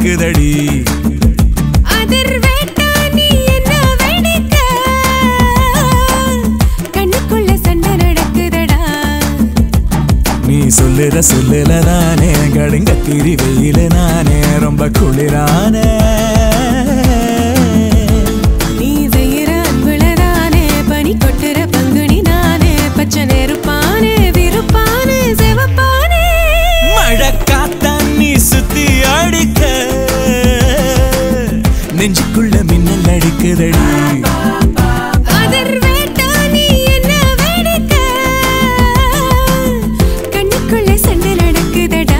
நடக்குதடி அதிர்வேட்டா நீ என்ன வெடிக்க கண்ணுக்குள்ள சண்டை நடக்குதடா நீ சொல்லுற சொல்லுல நானே கடுங்க திரி வெயில நானே ரொம்ப குளிரானே நீ செய்யற அன்புலதானே பனி கொட்டுற பங்குனி நானே பச்சை நெருப்பானே விருப்பானே சிவப்பானே மழை காத்தான் நீ சுத்தி அடிக்க நெஞ்சுக்குள்ள மின்னல் அடிக்குதடி அதிர்வேட்டா நீ என்ன வெடிக்க கண்ணுக்குள்ள சண்டை நடக்குதடா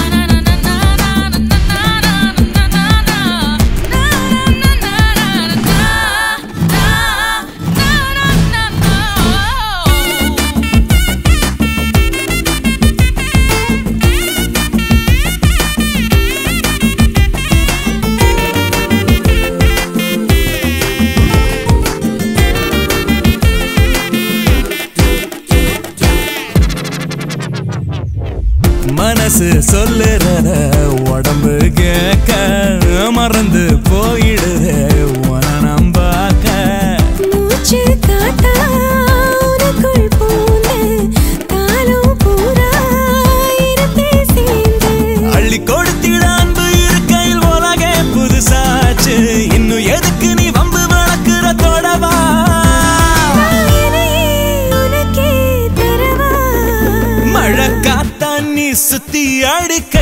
மனசு சொல்லுறத உடம்பு கேட்க மறந்து போயிடுது உன நம்பாக்க மூச்சு காத்தா உனக்குள் பூந்து காலம் பூரா இருப்பே சேர்ந்து அள்ளி கொடுத்திட அன்பு இருக்கையில் உலகே புதுசாச்சு இன்னும் எதுக்கு நீ வம்பு வளர்க்கிற தொடவா என்னையே உனக்கே தரவா மழை காத்தான் நீ சுத்தி அடிக்க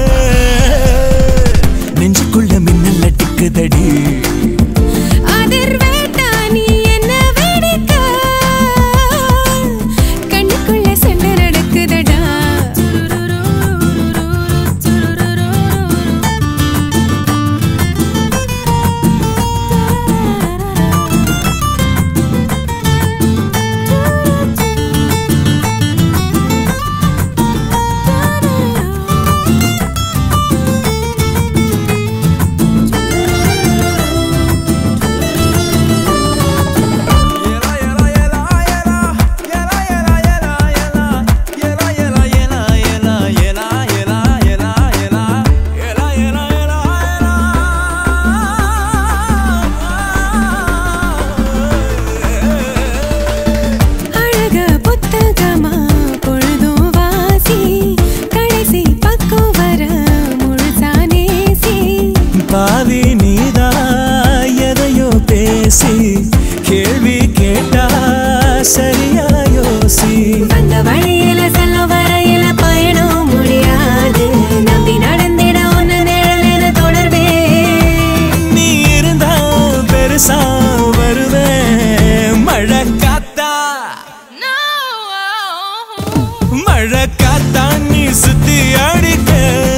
நெஞ்சுக்குள்ள மின்னல் அடிக்குதடி அதிர்வேட்டா நீ என்ன வெடிக்க கண்ணுக்குள்ள சண்டை நடக்குதடா அழக புத்தகமா பொழுதும் வாசி கடைசி பக்கம் வர முழுசா நேசி பாவி நீதா எதையோ பேசி கேள்வி கேட்டா சரியா யோசி அந்த வழியில செல்லும் வரையில பயணம் முடியாது நம்பி நடந்திட ஒன்னு நிழலின தொடர்வே நீ இருந்தா பெருசா வருவேன் மழை காத்தா மழை காத்தா நீ சுத்தி அடிக்க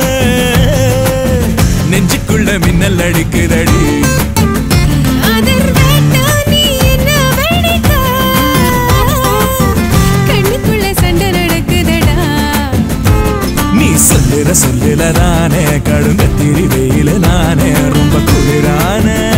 நெஞ்சுக்குள்ள மின்னல் அடிக்குதடி அதிர்வேட்டா நீ என்ன வெடிக்க கண்ணுக்குள்ள சண்டை நடக்குதடா நீ சொல்லுற சொல்லுல நானே கடுங்க திரி வெயில நானே ரொம்ப குளிரானே